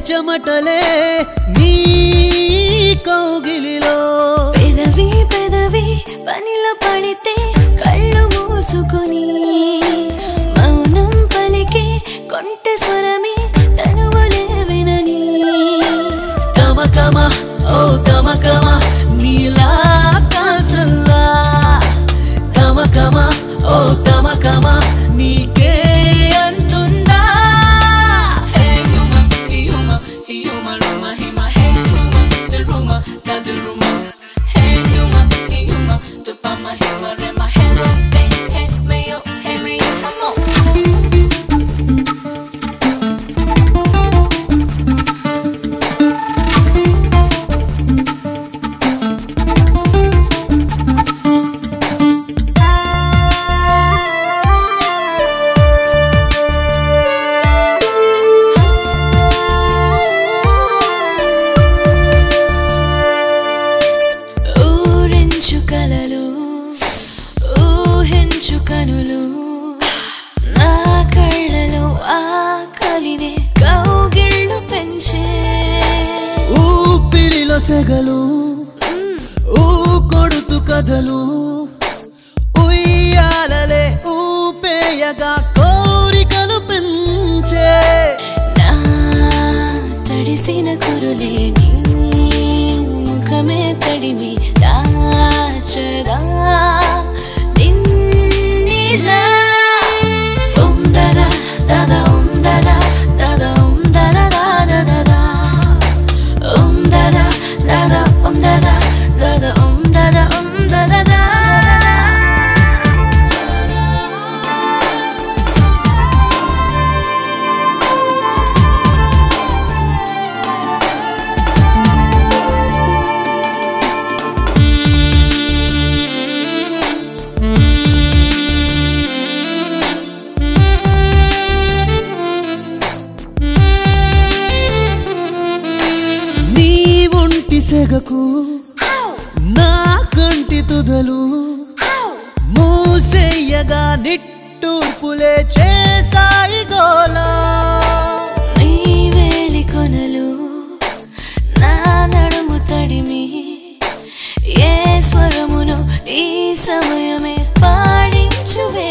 చెమటలే నీ కౌగిలిలో పెదవి పెదవి పనిలో పడితే కళ్ళు మూసుకుని మౌనం పలికే కొంటె స్వరమే తనువులే వినని తమకమ ఓ తమకమ నీలా కాసల్లా తమకమ ఓ తమకమ నీకే అంటుందా Hey, Yuma, Yuma, Yuma, Ruma, Hima, Hey, Ruma, the Ruma, da the Ruma. Hey, Yuma, Yuma, the Pama, Hima, Rema, Hey, Rote, Hey, Mayo, Hey, Mayo, come on. ఊరించు కలలు ఊహించు కనులు నా కళ్ళలో ఆకలినే కౌగిళ్ళు పెంచే ఊపిరిలో సెగలు ఊ కొడుతు కథలు ఉయ్యాలలే ఊపేయగా కోరికలు పెంచే నా తడిసిన కురులే నీ ముఖమే తడిమి దాచదా నిన్నిలా ఉందరా దదా ఉందరా దదా ఉందరా దాదా ఉందరా దదా ఉందరా దదా ఉందరా ఉందరా నీ ఒంటి సెగకు నా కంటి తుదలు మూసేయగా నిట్టూర్పులే చేసాయి గోలా నీ వేలి కొనలు నా నడుము తడిమి ఏ స్వరమును ఈ సమయమే పాడించువే